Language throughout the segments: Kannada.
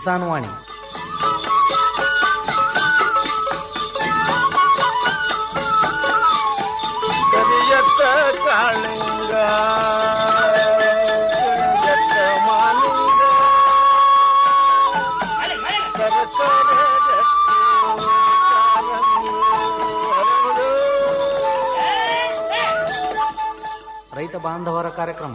ಕಿಸಾನ್ ವಾಣಿ ಕರಿಯತ್ತ ಕಾಳಿಂಗ ಕರಿಯತ್ತ ಮಾಲಿಂಗ ಸರಕಾರ ರೈತ ಬಾಂಧವರ ಕಾರ್ಯಕ್ರಮ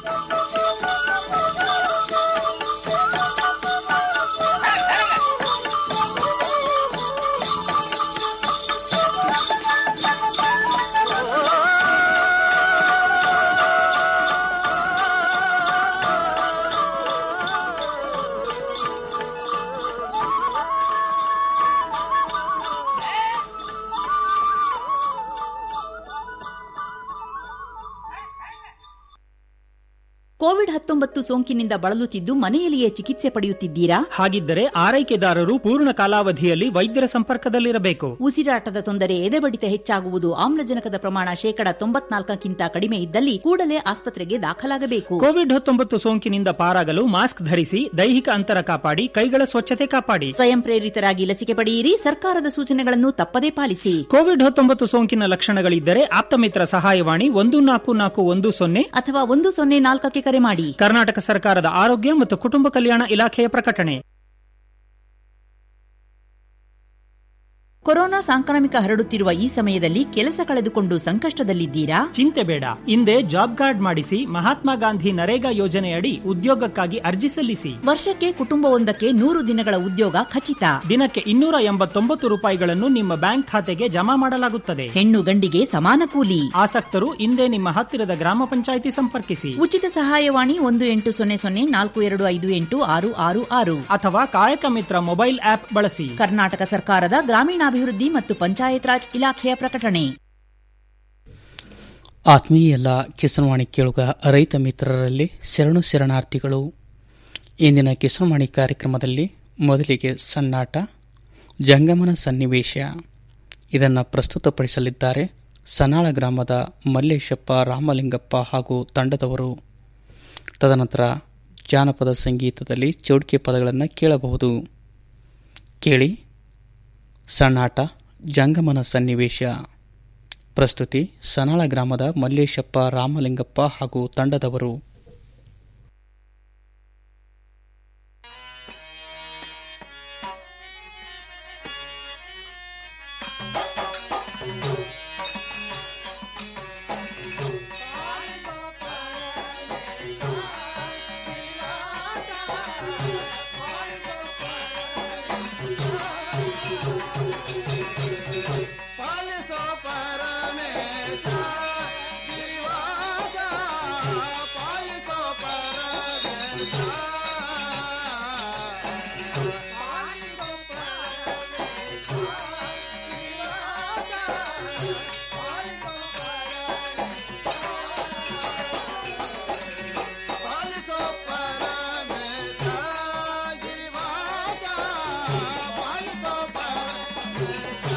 ಕೋವಿಡ್ ಹತ್ತೊಂಬತ್ತು ಸೋಂಕಿನಿಂದ ಬಳಲುತ್ತಿದ್ದು ಮನೆಯಲ್ಲಿಯೇ ಚಿಕಿತ್ಸೆ ಪಡೆಯುತ್ತಿದ್ದೀರಾ ಹಾಗಿದ್ದರೆ ಆರೈಕೆದಾರರು ಪೂರ್ಣ ಕಾಲಾವಧಿಯಲ್ಲಿ ವೈದ್ಯರ ಸಂಪರ್ಕದಲ್ಲಿರಬೇಕು ಉಸಿರಾಟದ ತೊಂದರೆ ಎದೆಬಡಿತ ಹೆಚ್ಚಾಗುವುದು ಆಮ್ಲಜನಕದ ಪ್ರಮಾಣ ಶೇಕಡ ತೊಂಬತ್ನಾಲ್ಕಕ್ಕಿಂತ ಕಡಿಮೆ ಇದ್ದಲ್ಲಿ ಕೂಡಲೇ ಆಸ್ಪತ್ರೆಗೆ ದಾಖಲಾಗಬೇಕು ಕೋವಿಡ್ ಹತ್ತೊಂಬತ್ತು ಸೋಂಕಿನಿಂದ ಪಾರಾಗಲು ಮಾಸ್ಕ್ ಧರಿಸಿ ದೈಹಿಕ ಅಂತರ ಕಾಪಾಡಿ ಕೈಗಳ ಸ್ವಚ್ಛತೆ ಕಾಪಾಡಿ ಸ್ವಯಂ ಪ್ರೇರಿತರಾಗಿ ಲಸಿಕೆ ಪಡೆಯಿರಿ ಸರ್ಕಾರದ ಸೂಚನೆಗಳನ್ನು ತಪ್ಪದೇ ಪಾಲಿಸಿ ಕೋವಿಡ್ ಹತ್ತೊಂಬತ್ತು ಸೋಂಕಿನ ಲಕ್ಷಣಗಳಿದ್ದರೆ ಆಪ್ತಮಿತ್ರ ಸಹಾಯವಾಣಿ ಒಂದು ನಾಲ್ಕು ನಾಲ್ಕು ಒಂದು ಸೊನ್ನೆ ಅಥವಾ ಒಂದು ಸೊನ್ನೆ ನಾಲ್ಕಕ್ಕೆ ಕರೆ ಮಾಡಿ ಕರ್ನಾಟಕ ಸರ್ಕಾರದ ಆರೋಗ್ಯ ಮತ್ತು ಕುಟುಂಬ ಕಲ್ಯಾಣ ಇಲಾಖೆಯ ಪ್ರಕಟಣೆ ಕೊರೋನಾ ಸಾಂಕ್ರಾಮಿಕ ಹರಡುತ್ತಿರುವ ಈ ಸಮಯದಲ್ಲಿ ಕೆಲಸ ಕಳೆದುಕೊಂಡು ಸಂಕಷ್ಟದಲ್ಲಿದ್ದೀರಾ ಚಿಂತೆ ಬೇಡ ಹಿಂದೆ ಜಾಬ್ ಕಾರ್ಡ್ ಮಾಡಿಸಿ ಮಹಾತ್ಮ ಗಾಂಧಿ ನರೇಗಾ ಯೋಜನೆಯಡಿ ಉದ್ಯೋಗಕ್ಕಾಗಿ ಅರ್ಜಿ ಸಲ್ಲಿಸಿ ವರ್ಷಕ್ಕೆ ಕುಟುಂಬವೊಂದಕ್ಕೆ ನೂರು ದಿನಗಳ ಉದ್ಯೋಗ ಖಚಿತ ದಿನಕ್ಕೆ ಇನ್ನೂರ ಎಂಬತ್ತೊಂಬತ್ತು ರೂಪಾಯಿಗಳನ್ನು ನಿಮ್ಮ ಬ್ಯಾಂಕ್ ಖಾತೆಗೆ ಜಮಾ ಮಾಡಲಾಗುತ್ತದೆ ಹೆಣ್ಣು ಗಂಡಿಗೆ ಸಮಾನ ಕೂಲಿ ಆಸಕ್ತರು ಹಿಂದೆ ನಿಮ್ಮ ಹತ್ತಿರದ ಗ್ರಾಮ ಪಂಚಾಯಿತಿ ಸಂಪರ್ಕಿಸಿ ಉಚಿತ ಸಹಾಯವಾಣಿ ಒಂದು ಎಂಟು ಸೊನ್ನೆ ಸೊನ್ನೆ ನಾಲ್ಕು ಎರಡು ಐದು ಎಂಟು ಆರು ಆರು ಆರು ಅಥವಾ ಕಾಯಕ ಮಿತ್ರ ಮೊಬೈಲ್ ಆಪ್ ಬಳಸಿ ಕರ್ನಾಟಕ ಸರ್ಕಾರದ ಗ್ರಾಮೀಣಾಭಿವೃದ್ಧಿ ಮತ್ತು ಪಂಚಾಯತ್ ರಾಜ್ ಇಲಾಖೆಯ ಪ್ರಕಟಣೆ ಆತ್ಮೀಯ ಎಲ್ಲ ಕಿಸನ್ವಾಣಿ ಕೇಳುಗ ರೈತ ಮಿತ್ರರಲ್ಲಿ ಶರಣು ಶರಣಾರ್ಥಿಗಳು ಇಂದಿನ ಕಿಸನ್ವಾಣಿ ಕಾರ್ಯಕ್ರಮದಲ್ಲಿ ಮೊದಲಿಗೆ ಸಣ್ಣಾಟ ಜಂಗಮನ ಸನ್ನಿವೇಶ ಇದನ್ನು ಪ್ರಸ್ತುತಪಡಿಸಲಿದ್ದಾರೆ ಸನಾಳ ಗ್ರಾಮದ ಮಲ್ಲೇಶಪ್ಪ ರಾಮಲಿಂಗಪ್ಪ ಹಾಗೂ ತಂಡದವರು ತದನಂತರ ಜಾನಪದ ಸಂಗೀತದಲ್ಲಿ ಚೌಡಿಕೆ ಪದಗಳನ್ನು ಕೇಳಬಹುದು ಕೇಳಿ ಸಣ್ಣಾಟ ಜಂಗಮನ ಸನ್ನಿವೇಶ ಪ್ರಸ್ತುತಿ ಸನಾಳ ಗ್ರಾಮದ ಮಲ್ಲೇಶಪ್ಪ ರಾಮಲಿಂಗಪ್ಪ ಹಾಗೂ ತಂಡದವರು ಪಾಲಿಸೋ ಪರಮೇಶ ಜೀವಾಸ ಪಾಲಿಸೋ ಪರಮೇಶ ಪಾಲಿಸೋ ಪರಮೇಶ ಗಿರಿವಾಸ ಪಾಲಿಸೋ ಪರಮೇಶ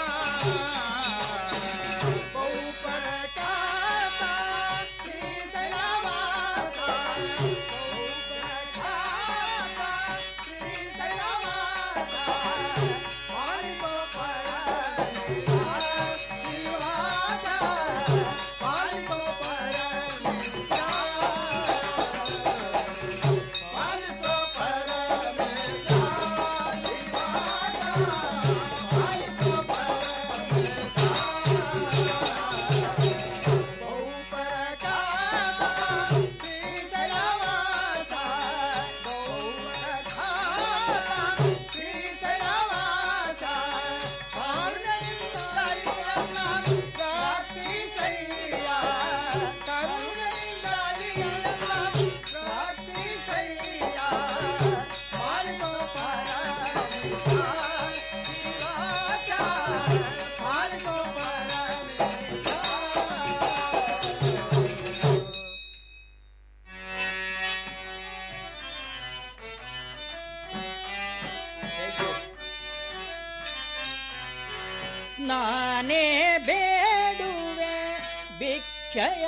ನಾನೇ ಬೇಡುವೆ ಭಿಕ್ಷಯ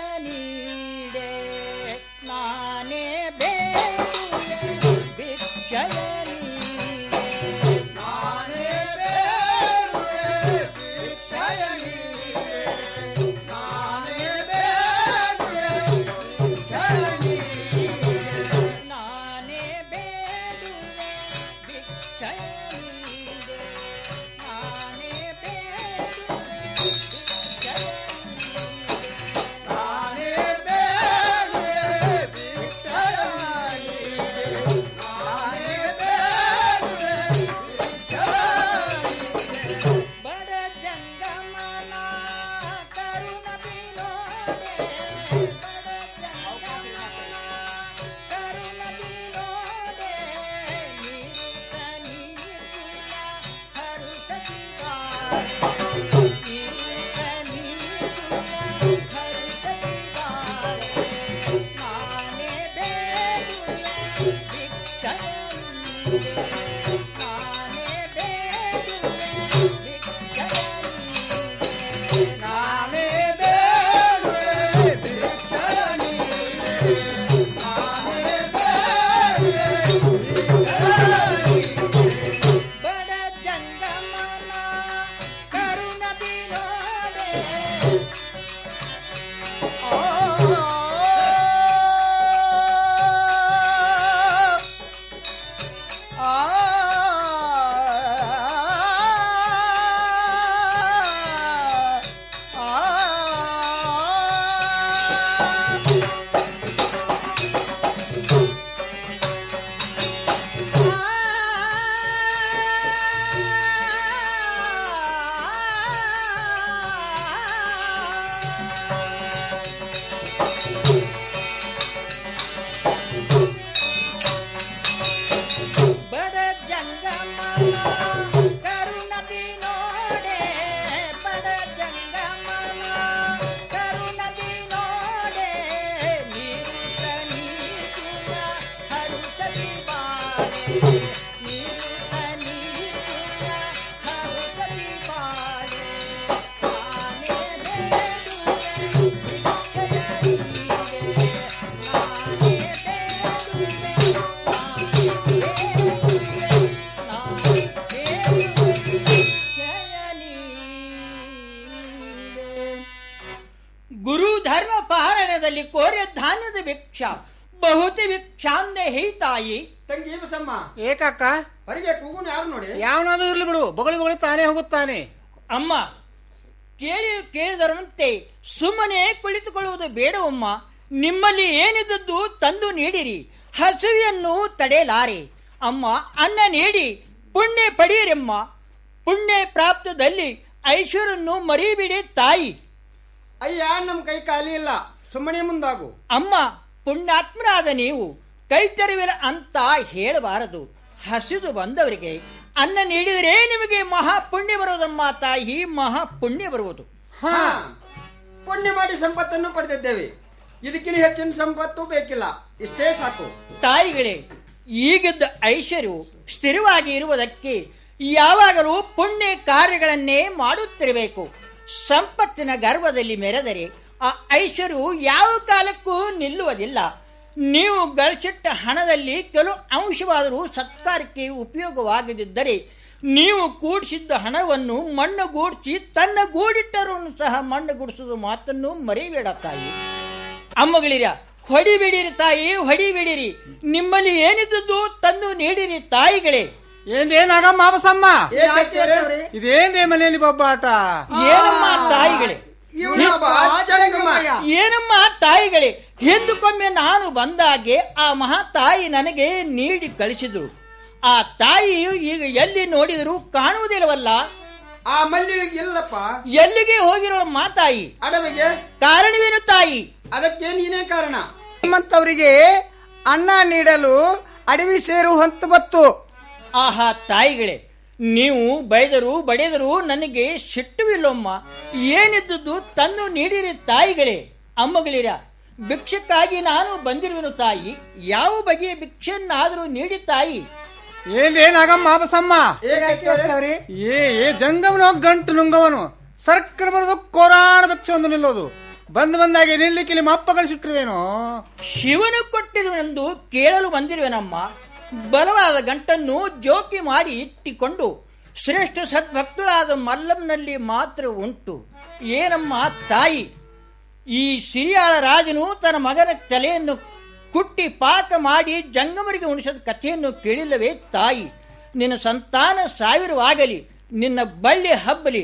ನೀಡೆ ನಾನೇ ಬೇಡುವೆ ಭಿಕ್ಷಯ ನೀಡೆ ನಾನೇ ಬೇಡುವೆ ಭಿಕ್ಷೆಯ ನೀಡೆ. ನಾನೇ ಬೇಡುವೆ ಭಿಕ್ಷೆಯ ನೀಡೆ. ನಾನೇ ಬೇಡುವೆ ಬಡ ಜಂಗಮನ ಕರುಣ ಬಿನೋಡೆ ಬಡ ಜಂಗಮನ ಕರುಣ ಬಿನೋಡೆ ಬಡ ಜಂಗಮನ ಕರುಣ ಬಿನೋಡೆ ನಿರುತ ನೀತಿನ ಹರುಸಲಿ ಬಾಳೆ ನಿರುತ ನೀತಿನ ಹರುಸಲಿ ಬಾಳೆ ನಾನೇ ಬೇಡುವೆ ಭಿಕ್ಷೆಯ ನೀಡೆ ನಾನೇ ಬೇಡುವೆ ಗುರು ಧರ್ಮ ಪಾರಣದಲ್ಲಿ ಕೋರೆ ಧಾನ್ಯದ ಭಿಕ್ಷ ಬಹುತಿ ಭಿಕ್ಷಾಂದೆ ಹೈತಾಯಿ ತಂಗಿ ಬಸಮ್ಮ ಏಕಕ್ಕ ಹೊರಗೆ ಕೂಗುನು ಯಾರು ನೋಡಿ ಯಾವನಾದ್ರೂ ಇರ್ಲಿ ಬಿಡು ಬೊಗಳಿ ಬೊಗಳಿ ತಾನೇ ಹೋಗುತ್ತಾನೆ ಅಮ್ಮ ಕೇಳಿ ಕೇಳಿದರಂತೆ ಸುಮ್ಮನೆ ಕುಳಿತುಕೊಳ್ಳುವುದು ಬೇಡವಮ್ಮ ನಿಮ್ಮಲ್ಲಿ ಏನಿದ್ದದ್ದು ತಂದು ನೀಡಿರಿ ಹಸಿವೆಯನ್ನು ತಡೆಯಲಾರೆ ಅಮ್ಮ ಅನ್ನ ನೀಡಿ ಪುಣ್ಯ ಪಡೆಯಿರಮ್ಮ ಪುಣ್ಯ ಪ್ರಾಪ್ತದಲ್ಲಿ ಐಶ್ವರ್ಯನ್ನು ಮರಿಬಿಡಿ ತಾಯಿ ಅಯ್ಯ ನಮ್ ಕೈ ಖಾಲಿ ಇಲ್ಲ ಸುಮ್ಮನೆ ಮುಂದಾಗು ಅಮ್ಮ ಪುಣ್ಯಾತ್ಮರಾದ ನೀವು ಕೈ ತೆರವಿರ ಅಂತ ಹೇಳಬಾರದು ಹಸಿದು ಬಂದವರಿಗೆ ಅನ್ನ ನೀಡಿದರೆ ನಿಮಗೆ ಮಹಾ ಪುಣ್ಯ ಬರುವುದಮ್ಮ ತಾಯಿ ಮಹಾ ಪುಣ್ಯ ಬರುವುದು ಹಾ ಪುಣ್ಯ ಮಾಡಿ ಸಂಪತ್ತನ್ನು ಪಡೆದಿದ್ದೇವೆ ಇದಕ್ಕಿಂತ ಹೆಚ್ಚಿನ ಸಂಪತ್ತು ಬೇಕಿಲ್ಲ ಇಷ್ಟೇ ಸಾಕು ತಾಯಿಗಳೇ ಈಗಿದ್ದ ಐಶ್ವರ್ಯವು ಸ್ಥಿರವಾಗಿ ಇರುವುದಕ್ಕೆ ಯಾವಾಗಲೂ ಪುಣ್ಯ ಕಾರ್ಯಗಳನ್ನೇ ಮಾಡುತ್ತಿರಬೇಕು ಸಂಪತ್ತಿನ ಗರ್ವದಲ್ಲಿ ಮೆರೆದರೆ ಆ ಐಶ್ವರ್ಯವು ಯಾವ ಕಾಲಕ್ಕೂ ನಿಲ್ಲುವುದಿಲ್ಲ ನೀವು ಗಳಿಸಿಟ್ಟ ಹಣದಲ್ಲಿ ಕೆಲವು ಅಂಶವಾದರೂ ಸತ್ಕಾರಕ್ಕೆ ಉಪಯೋಗವಾಗದಿದ್ದರೆ ನೀವು ಕೂಡಿಸಿದ್ದ ಹಣವನ್ನು ಮಣ್ಣುಗೂಡಿಸಿ ತನ್ನ ಗೂಡಿಟ್ಟರನ್ನು ಸಹ ಮಣ್ಣುಗೂಡಿಸುವ ಮಾತನ್ನು ಮರೆಯಬೇಡ ತಾಯಿ ಅಮ್ಮಗಳಿರ ಹೊಡಿಬಿಡಿರಿ ತಾಯಿ ಹೊಡಿಬಿಡಿರಿ ನಿಮ್ಮಲ್ಲಿ ಏನಿದ್ದದ್ದು ತಂದು ನೀಡಿರಿ ತಾಯಿಗಳೇ ಏನ್ರೇನಾಗ ಮಾಬಸಮ್ಮ ಏಕಾಗ್ತೇವ್ರೆ? ಇದೇನ್ರೇ ಮನೆಯಲ್ಲಿ ಬೊಬ್ಬಾಟ ಏನಮ್ಮ ತಾಯಿಗಳೇ ಇವನೊಬ್ಬ ಜಂಗಮ. ಏನಮ್ಮ ತಾಯಿಗಳೇ ಹಿಂದಕ್ಕೊಮ್ಮೆ ನಾನು ಬಂದಾಗೆ ಆ ಮಹಾ ತಾಯಿ ನನಗೆ ನೀಡಿ ಕಳಿಸಿದ್ರು ಆ ತಾಯಿಯು ಈಗ ಎಲ್ಲಿ ನೋಡಿದರೂ ಕಾಣುವುದಿಲ್ಲವಲ್ಲ ಆ ಮಲ್ಲಿ ಇಲ್ಲಪ್ಪ ಎಲ್ಲಿಗೆ ಹೋಗಿರೋ ಮಾತಾಯಿ ಅಡವಿಗೆ ಕಾರಣವೇನು ತಾಯಿ ಅದಕ್ಕೆ ನೀನೇ ಕಾರಣ ನಿಮ್ಮಂತವರಿಗೆ ಅನ್ನ ನೀಡಲು ಅಡವಿ ಸೇರು ಹೊಂತು ಬತ್ತು ಆಹಾ ತಾಯಿಗಳೇ ನೀವು ಬೈದರು ಬಡಿದರು ನನಗೆ ಸಿಟ್ಟುವಿಲ್ಲೊಮ್ಮ ಏನಿದ್ದದ್ದು ತಂದು ನೀಡಿರಿ ತಾಯಿಗಳೇ ಅಮ್ಮಗಳಿರ ಭಿಕ್ಷಕ್ಕಾಗಿ ನಾನು ಬಂದಿರುವೆನು ತಾಯಿ ಯಾವ ಬಗೆಯ ಭಿಕ್ಷೆಯನ್ನಾದರೂ ನೀಡಿ ತಾಯಿ ಏನ್ರೇನಾಗ ಮಾಬಸಮ್ಮ ಏಕಾಗ್ತೇವ್ರೆ? ಏ ಏ ಜಂಗಮನ ಗಂಟು ನುಂಗವನು ಸರ್ಕಾರ ಬರೋದು ಕೋರಾಣ ಭಿಕ್ಷೆ ಒಂದು ನಿಲ್ಲೋದು ಬಂದ್ ಬಂದಾಗೆ ನಿಲ್ಲಿಕ್ಕೆ ಇಲ್ಲಿ ಮಪ್ಪ ಗಳಿಸಿಟ್ರುವೇನೋ ಶಿವನು ಕೊಟ್ಟಿರುವೆಂದು ಕೇಳಲು ಬಂದಿರುವೆನಮ್ಮ ಬಲವಾದ ಗಂಟನ್ನು ಜೋಕಿ ಮಾಡಿ ಇಟ್ಟಿಕೊಂಡು ಶ್ರೇಷ್ಠ ಸದ್ಭಕ್ತಳಾದ ಮಲ್ಲಂನಲ್ಲಿ ಮಾತ್ರ ಉಂಟು ಏನಮ್ಮ ತಾಯಿ ಈ ಸಿರಿಯಾಳ ರಾಜನು ತನ್ನ ಮಗನ ತಲೆಯನ್ನು ಕುಟ್ಟಿ ಪಾಕ ಮಾಡಿ ಜಂಗಮರಿಗೆ ಉಣಿಸಿದ ಕಥೆಯನ್ನು ಕೇಳಿಲ್ಲವೇ ತಾಯಿ ನಿನ್ನ ಸಂತಾನ ಸಾವಿರವಾಗಲಿ ನಿನ್ನ ಬಳ್ಳಿ ಹಬ್ಬಲಿ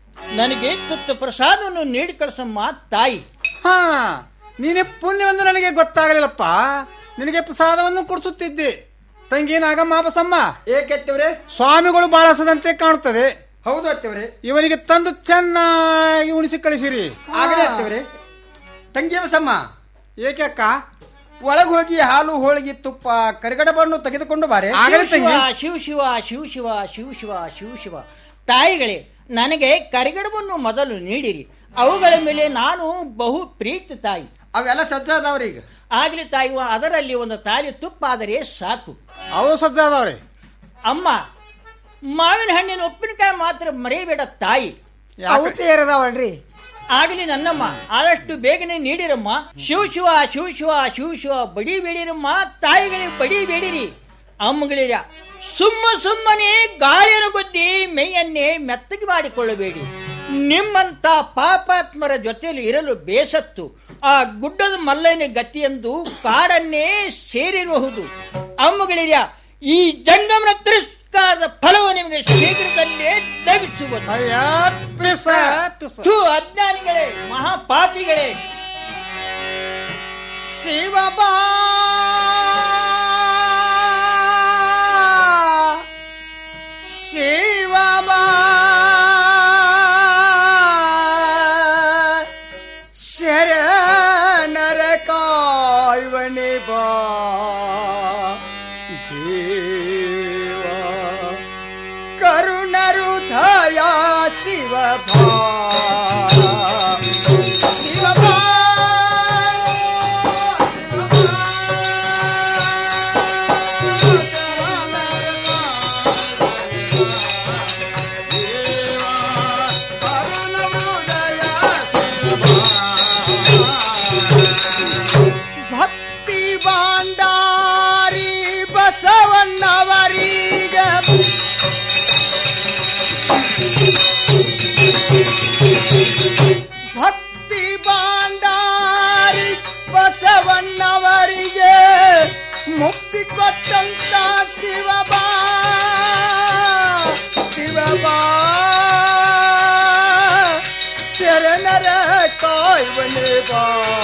ನನಗೆ ತುತ್ತು ಪ್ರಸಾದವನ್ನು ನೀಡಿ ಕಳಿಸಮ್ಮ ತಾಯಿ ಹಾ ನೀನೆ ಪುಣ್ಯವೆಂದು ನನಗೆ ಗೊತ್ತಾಗಲಿಲ್ಲಪ್ಪ ನಿನಗೆ ಪ್ರಸಾದವನ್ನು ಕೊಡಿಸುತ್ತಿದ್ದೆ ತಂಗಿ ನಾಗಮ್ಮ ಬಸಮ್ಮ ಏಕೆತ್ತವ್ರೆ ಸ್ವಾಮಿಗಳು ಬಾಳಸದಂತೆ ಕಾಣುತ್ತದೆ ಹೌದು ಅತ್ತವ್ರೆ ಇವನಿಗೆ ತಂದು ಚೆನ್ನಾಗಿ ಉಣಿಸಿ ಕಳಿಸಿರಿ ಆಗಲೇ ಅತ್ತವ್ರೆ ತಂಗಿ ಬಸಮ್ಮ ಏಕೆ ಅಕ್ಕ ಒಳಗ್ ಹೋಗಿ ಹಾಲು ಹೋಳಿಗೆ ತುಪ್ಪ ಕರಿಗಡಬನ್ನು ತೆಗೆದುಕೊಂಡು ಬಾರೆ ಆಗಲೇ ಶಿವ ತಂಗಿ ಶಿವ ಶಿವ ಶಿವ ಶಿವ ಶಿವ ಶಿವ ಶಿವ ಶಿವ ತಾಯಿಗಳೇ ನನಗೆ ಕರಿಗಡವನ್ನು ಮೊದಲು ನೀಡಿರಿ ಅವುಗಳ ಮೇಲೆ ನಾನು ಬಹು ಪ್ರೀತಿ ತಾಯಿ ಅವೆಲ್ಲ ಸಜ್ಜಾದವ್ರಿ ಈಗ ಆಗಲಿ ತಾಯಿ ಅದರಲ್ಲಿ ಒಂದು ತಾಲಿ ತುಪ್ಪಾದರೆ ಸಾಕು ಅವು ಸಜ್ಜಾದವ್ರೆ ಅಮ್ಮ ಮಾವಿನ ಹಣ್ಣಿನ ಉಪ್ಪಿನಕಾಯಿ ಮಾತ್ರ ಮರೆಯಬೇಡ ತಾಯಿ ಅವು ತೇರದವಲ್ರಿ ಆಗಲಿ ನನ್ನಮ್ಮ ಆದಷ್ಟು ಬೇಗನೆ ನೀಡಿರಮ್ಮ ಶಿವ ಶಿವ ಶಿವ ಶಿವ ಶಿವ ಶಿವ ಬಡಿ ಬೇಡಿರಮ್ಮ ತಾಯಿಗಳಿಗೆ ಬಡಿ ಬೇಡಿರಿ ಅಮ್ಮಗಳಿರ ಸುಮ್ಮ ಸುಮ್ಮನೆ ಗಾಳಿಯನ್ನು ಗುದ್ದಿ ಮೈಯನ್ನೇ ಮೆತ್ತಗೆ ಮಾಡಿಕೊಳ್ಳಬೇಡಿ ನಿಮ್ಮಂತ ಪಾಪಾತ್ಮರ ಜೊತೆಯಲ್ಲಿ ಇರಲು ಬೇಸತ್ತು ಆ ಗುಡ್ಡದ ಮಲ್ಲಯ್ಯನ ಗತಿಯೆಂದು ಕಾಡನ್ನೇ ಸೇರಿರಬಹುದು ಅಮ್ಮಗಳಿರ ಈ ಜಂಗಮನ ತಿರಸ್ಕಾರದ ಫಲವು ನಿಮಗೆ ಶೀಘ್ರದಲ್ಲೇ ಲಭಿಸುವುದು ಅಯ್ಯ ಪಿಸ ಪಿಸ ಥು, ಅಜ್ಞಾನಿಗಳೇ ಮಹಾಪಾಪಿಗಳೇ ಶಿವಬಾ ಶಿವಬಾ ಶರಣರ ಕಾಯುವನೆ ಬಾ ದೇವ ಕರುಣರು ದಯ ಶಿವಬಾ ಶಿವಬಾ ಭಕ್ತಿ ಬಾಂಡಾರಿ ಬಸವಣ್ಣವರೀಗ ಭಕ್ತಿ ಬಾಂಡಾರಿ ಬಸವಣ್ಣವರಿಗೆ ಮುಕ್ತಿ ಕೊಟ್ಟಂತ ಶಿವಬಾ ಶಿವಬಾ ಶರಣರ ಕಾಯುವನೆ ಬಾ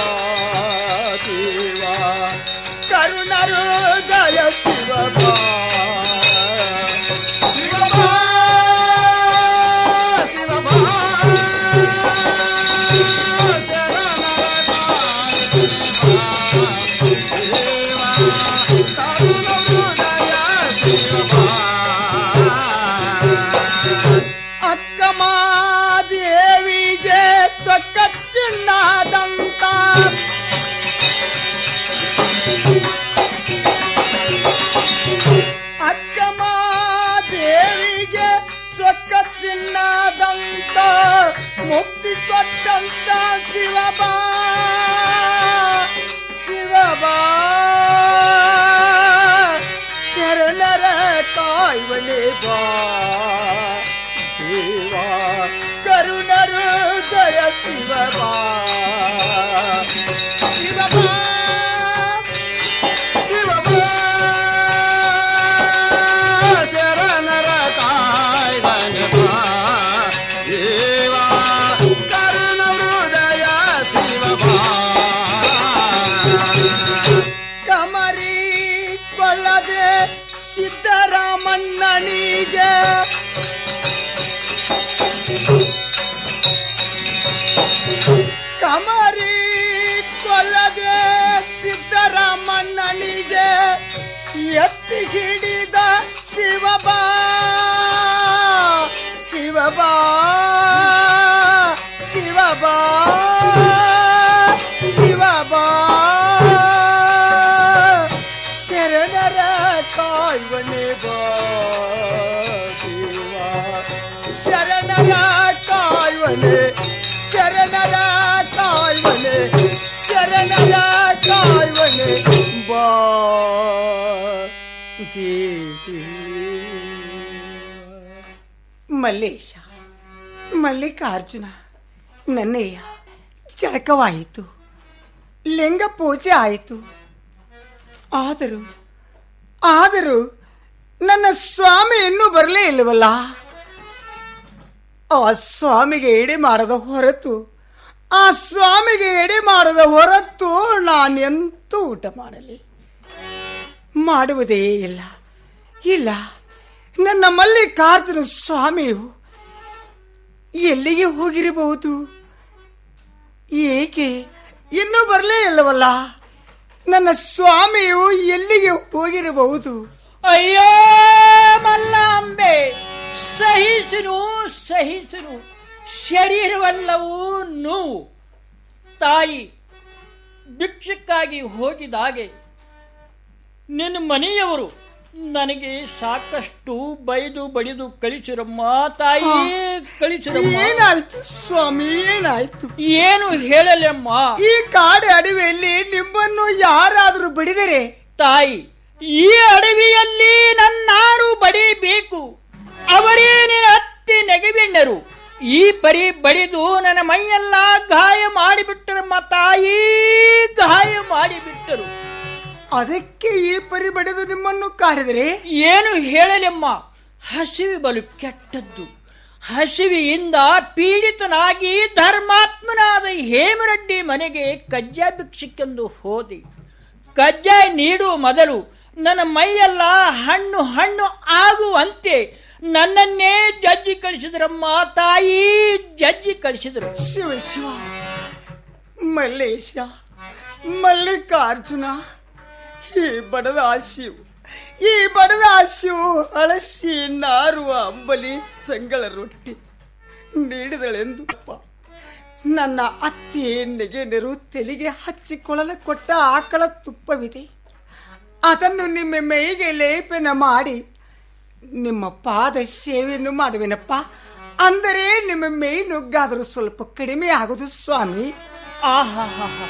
ದೇವ ಕರುಣರು ದಯ ಶಿವಬಾ ಶಿವಬಾ ಶಿವಬಾ ಅಕ್ಕಮಾದೇವಿಗೆ ಚೊಕ್ಕ ಚಿನ್ನದಂತ ಅಕ್ಕಮಾದೇವಿಗೆ ಚೊಕ್ಕ ಚಿನ್ನದಂತ ಮುಕ್ತಿ ಕೊಟ್ಟಂತ ಶಿವಬಾ ಶಿವಬಾ ಶರಣರ ಕಾಯುವನೆ ಬಾ ದೇವ ಕರುಣರು ದಯ ಶಿವಬಾ ಶಿವಬಾ ಶಿವಬಾ ಶರಣರ ಕಾಯುವನೆ ಬಾ ದೇವ ಕರುಣರು ದಯ ಶಿವಬಾ ಕಮರಿ ಕೊಳ್ಳದೆ ಸಿದ್ದರಾಮಣ್ಣನಿಗೆ ಕಮರಿ ಕೊಲ್ಲದೆ ಸಿದ್ದರಾಮಣ್ಣನಿಗೆ ಎತ್ತಿ ಹಿಡಿದ ಶಿವಬಾ ಶಿವಬಾ ಶಿವಬಾ ಶಿವಬಾ ಶರಣರ ಕಾಯುವನೆ ಬಾ ದೇವ ಶರಣರ ಕಾಯುವನೆ ಶರಣರ ಕಾಯುವನೆ ಶರಣರ ಕಾಯುವನೆ ಬಾ ದೇವ ಮಲ್ಲೇಶ ಮಲ್ಲಿಕಾರ್ಜುನ ನನ್ನಯ್ಯ ಜಳಕವಾಯಿತು ಲಿಂಗ ಪೂಜೆ ಆಯಿತು ಆದರೂ ಆದರೂ ನನ್ನ ಸ್ವಾಮಿ ಇನ್ನೂ ಬರಲೇ ಇಲ್ಲವಲ್ಲ ಆ ಸ್ವಾಮಿಗೆ ಎಡೆ ಮಾಡದ ಹೊರತು ಆ ಸ್ವಾಮಿಗೆ ಎಡೆ ಮಾಡದ ಹೊರತು ನಾನೆಂತೂ ಊಟ ಮಾಡಲಿ ಮಾಡುವುದೇ ಇಲ್ಲ ಇಲ್ಲ ನನ್ನ ಮಲ್ಲಿಕಾರ್ಜುನ ಸ್ವಾಮಿಯು ಎಲ್ಲಿಗೆ ಹೋಗಿರಬಹುದು ಏಕೆ ಇನ್ನೂ ಬರಲೇ ಇಲ್ಲವಲ್ಲ ನನ್ನ ಸ್ವಾಮಿಯು ಎಲ್ಲಿಗೆ ಹೋಗಿರಬಹುದು ಅಯ್ಯೋ ಮಲ್ಲಾಂಬೆ ಸಹಿಸಿರು ಸಹಿಸಿರು ಶರೀರವೆಲ್ಲವೂ ನೋವು ತಾಯಿ ಭಿಕ್ಷಕ್ಕಾಗಿ ಹೋಗಿದಾಗೆ ನಿನ್ನ ಮನೆಯವರು ನನಗೆ ಸಾಕಷ್ಟು ಬೈದು ಬಡಿದು ಕಳಿಸಿರಮ್ಮ ತಾಯಿ ಕಳಿಸಿರಮ್ಮ ಏನಾಯ್ತು ಸ್ವಾಮಿ ಏನಾಯ್ತು ಏನು ಹೇಳಲಮ್ಮ ಈ ಕಾಡು ಅಡವಿಯಲ್ಲಿ ನಿಮ್ಮನ್ನು ಯಾರಾದರೂ ಬಡಿದರೆ ತಾಯಿ ಈ ಅಡವಿಯಲ್ಲಿ ನನ್ನಾರು ಬಡಿಬೇಕು ಅವರೇ ನಿನ್ನ ಹತ್ತಿ ನೆಗೆಬೆಣ್ಣರು ಈ ಪರಿ ಬಡಿದು ನನ್ನ ಮೈಯೆಲ್ಲ ಗಾಯ ಮಾಡಿಬಿಟ್ಟರಮ್ಮ ತಾಯಿ ಗಾಯ ಮಾಡಿಬಿಟ್ಟರು ಅದಕ್ಕೆ ಈ ಪರಿ ಬಡಿದು ನಿಮ್ಮನ್ನು ಕಾಡಿದರೆ ಏನು ಹೇಳಲೆಮ್ಮ ಹಸಿವೆ ಬಲು ಕೆಟ್ಟದ್ದು ಹಸಿವೆಯಿಂದ ಪೀಡಿತನಾಗಿ ಧರ್ಮಾತ್ಮನಾದ ಹೇಮರೆಡ್ಡಿ ಮನೆಗೆ ಕಜ್ಜಾಯ ಭಿಕ್ಷಕ್ಕೆಂದು ಹೋದೆ ಕಜ್ಜಾಯ ನೀಡುವ ಮೊದಲು ನನ್ನ ಮೈಯೆಲ್ಲ ಹಣ್ಣು ಹಣ್ಣು ಆಗುವಂತೆ ನನ್ನನ್ನೇ ಜಜ್ಜಿ ಕಳಿಸಿದ್ರಮ್ಮ ತಾಯಿ ಜಜ್ಜಿ ಕಳಿಸಿದ್ರು ಶಿವ ಶಿವ ಮಲ್ಲೇಶ ಮಲ್ಲಿಕಾರ್ಜುನ ಈ ಬಡದ ಶಿವು ಈ ಬಡದ ಶಿವು ಹಳಸಿ ನಾರುವ ಅಂಬಲಿ ತಂಗಳ ರೊಟ್ಟಿ ನೀಡಿದಳೆಂದು ಅಪ್ಪ ನನ್ನ ಅತ್ತೆ ಎಣ್ಣೆಗೆ ನೆರು ತೆಲಿಗೆ ಹಚ್ಚಿಕೊಳ್ಳಲು ಕೊಟ್ಟ ಆಕಳ ತುಪ್ಪವಿದೆ ಅದನ್ನು ನಿಮ್ಮ ಮೈಗೆ ಲೇಪನ ಮಾಡಿ ನಿಮ್ಮ ಪಾದ ಸೇವೆಯನ್ನು ಮಾಡುವೆನಪ್ಪ ಅಂದರೆ ನಿಮ್ಮ ಮೈ ನುಗ್ಗಾದರೂ ಸ್ವಲ್ಪ ಕಡಿಮೆ ಆಗುದು ಸ್ವಾಮಿ ಆಹಾಹಾಹಾ.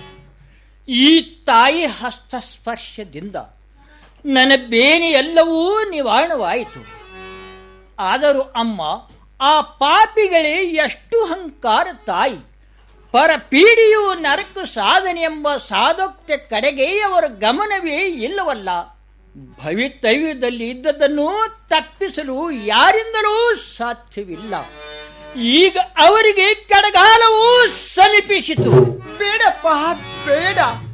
ಈ ತಾಯಿ ಹಸ್ತಸ್ಪರ್ಶದಿಂದ ನನ್ನ ಬೇನೆ ಎಲ್ಲವೂ ನಿವಾರಣವಾಯಿತು ಆದರೂ ಅಮ್ಮ ಆ ಪಾಪಿಗಳೇ ಎಷ್ಟು ಹಂಕಾರ ತಾಯಿ ಪರಪೀಡಿಯು ನರಕ ಸಾಧನೆ ಎಂಬ ಸಾಧೋಕ್ತ ಕಡೆಗೆ ಅವರ ಗಮನವೇ ಇಲ್ಲವಲ್ಲ ಭವಿತವ್ಯದಲ್ಲಿ ಇದ್ದದನ್ನು ತಪ್ಪಿಸಲು ಯಾರಿಂದಲೂ ಸಾಧ್ಯವಿಲ್ಲ ಈಗ ಅವರಿಗೆ ಕಡಗಾಲವೂ ಸಮೀಪಿಸಿತು ಬೇಡಪ್ಪ ಬೇಡ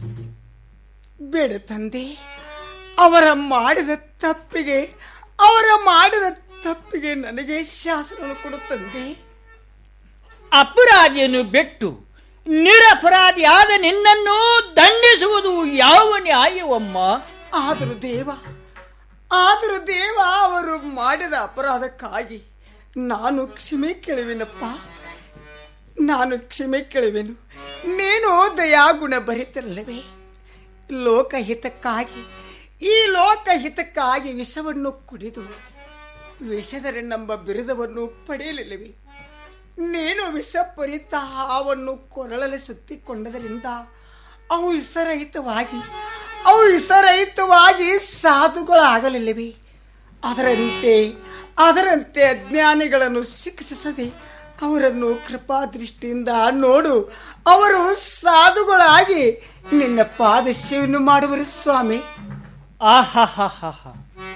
ಬೇಡ ತಂದೆ ಅವರ ಮಾಡಿದ ತಪ್ಪಿಗೆ ಅವರ ಮಾಡಿದ ತಪ್ಪಿಗೆ ನನಗೆ ಶಾಸನ ಕೊಡು ತಂದೆ ಅಪರಾಧಿಯನ್ನು ಬಿಟ್ಟು ನಿರಪರಾಧಿಯಾದ ನಿನ್ನನ್ನು ದಂಡಿಸುವುದು ಯಾವ ನ್ಯಾಯವಮ್ಮ ಆದರೂ ದೇವ ಆದರೂ ದೇವ ಅವರು ಮಾಡಿದ ಅಪರಾಧಕ್ಕಾಗಿ ನಾನು ಕ್ಷಮೆ ಕೇಳುವೆನಪ್ಪ ನಾನು ಕ್ಷಮೆ ಕೇಳುವೆನು ನೀನು ದಯಾಗುಣ ಬರಿತಿರಲ್ಲವೇ ಲೋಕಹಿತಕ್ಕಾಗಿ ಈ ಲೋಕಹಿತಕ್ಕಾಗಿ ವಿಷವನ್ನು ಕುಡಿದು ವಿಷದರೆಂಬ ಬಿರುದವನ್ನು ಪಡೆಯಲಿಲ್ಲವೇ ನೀನು ವಿಷಪರಿತ ಹಾವನ್ನು ಕೊರಳಲ್ಲಿ ಸುತ್ತಿಕೊಂಡದರಿಂದ ಅವು ವಿಷರಹಿತವಾಗಿ ಅವು ವಿಷರಹಿತವಾಗಿ ಸಾಧುಗಳಾಗಲಿಲ್ಲವೇ ಅದರಂತೆ ಅದರಂತೆ ಅಜ್ಞಾನಿಗಳನ್ನು ಶಿಕ್ಷಿಸದೆ ಅವರನ್ನು ಕೃಪಾ ದೃಷ್ಟಿಯಿಂದ ನೋಡು ಅವರು ಸಾಧುಗಳಾಗಿ ನಿನ್ನ ಪಾದಸ್ಯವನ್ನು ಮಾಡುವರು ಸ್ವಾಮಿ ಆಹಾಹಾಹಾ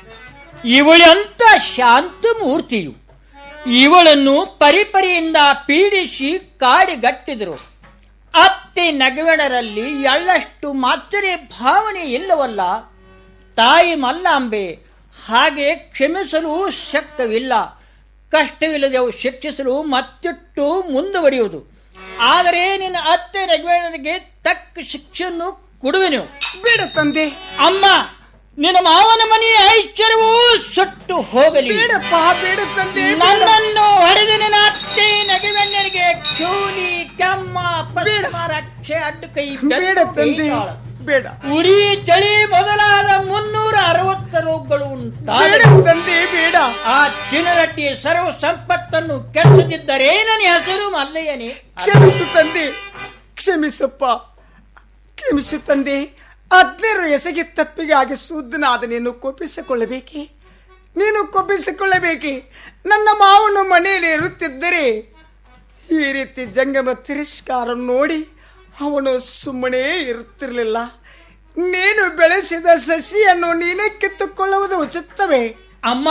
ಇವಳಂತ ಶಾಂತ ಮೂರ್ತಿಯು ಇವಳನ್ನು ಪರಿಪರಿಯಿಂದ ಪೀಡಿಸಿ ಕಾಡಿಗಟ್ಟಿದರು ಅತ್ತೆ ನಗವೆಣರಲ್ಲಿ ಎಳ್ಳಷ್ಟು ಮಾತ್ರೆ ಭಾವನೆ ಇಲ್ಲವಲ್ಲ ತಾಯಿ ಮಲ್ಲಾಂಬೆ ಹಾಗೆ ಕ್ಷಮಿಸಲು ಶಕ್ತವಿಲ್ಲ ಕಷ್ಟವಿಲ್ಲದೆವು ಶಿಕ್ಷಿಸಲು ಮತ್ತಿಟ್ಟು ಮುಂದುವರಿಯುವುದು ಆದರೆ ನಿನ್ನ ಅತ್ತೆ ನಗವೆಣರಿಗೆ ತಕ್ಕ ಶಿಕ್ಷೆಯನ್ನು ಕೊಡುವೆನು ಬೇಡ ತಂದೆ ಅಮ್ಮ ನಿನ್ನ ಮಾವನ ಮನೆಯ ಐಶ್ವರ್ಯವೂ ಸುಟ್ಟು ಹೋಗಲಿ ಬೇಡಪ್ಪ ಬೇಡ ತಂದೆ ನನ್ನನ್ನು ಹೊಡೆದ ನಿನ್ನ ಅತ್ತೆ ನಗೆಗಣ್ಣನಿಗೆ ಚೂಲಿ ಕೆಮ್ಮ ಪದ್ಮ ರಕ್ಷೆ ಅಡ್ಡು ಕೈ ಬೇಡ ತಂದೆ ಬೇಡ ಉರಿ ಚಳಿ ಮೊದಲಾದ ಮುನ್ನೂರ ಅರವತ್ತ ರೋಗಗಳು ಉಂಟಾದ ಬೇಡ ತಂದೆ ಬೇಡ ಆ ಚಿನರಟ್ಟಿ ಸರ್ವ ಸಂಪತ್ತನ್ನು ಕೆಡಿಸದಿದ್ದರೆ ನನ್ನ ಹೆಸರು ಮಲ್ಲಯ್ಯನೇ ಕ್ಷಮಿಸು ತಂದೆ ಕ್ಷಮಿಸಪ್ಪ ಕ್ಷಮಿಸು ತಂದೆ ಅಜ್ಞರು ಎಸಗಿ ತಪ್ಪಿಗಾಗಿ ಶುದ್ಧನಾದ ನೀನು ಕೋಪಿಸಿಕೊಳ್ಳಬೇಕೆ ನೀನು ಕೋಪಿಸಿಕೊಳ್ಳಬೇಕೆ ನನ್ನ ಮಾವನು ಮನೆಯಲ್ಲಿ ಇರುತ್ತಿದ್ದರೆ ಈ ರೀತಿ ಜಂಗಮ ತಿರಸ್ಕಾರ ನೋಡಿ ಅವನು ಸುಮ್ಮನೆ ಇರುತ್ತಿರಲಿಲ್ಲ ನೀನು ಬೆಳೆಸಿದ ಸಸಿಯನ್ನು ನೀನೇ ಕಿತ್ತುಕೊಳ್ಳುವುದು ಉಚಿತವೇ ಅಮ್ಮ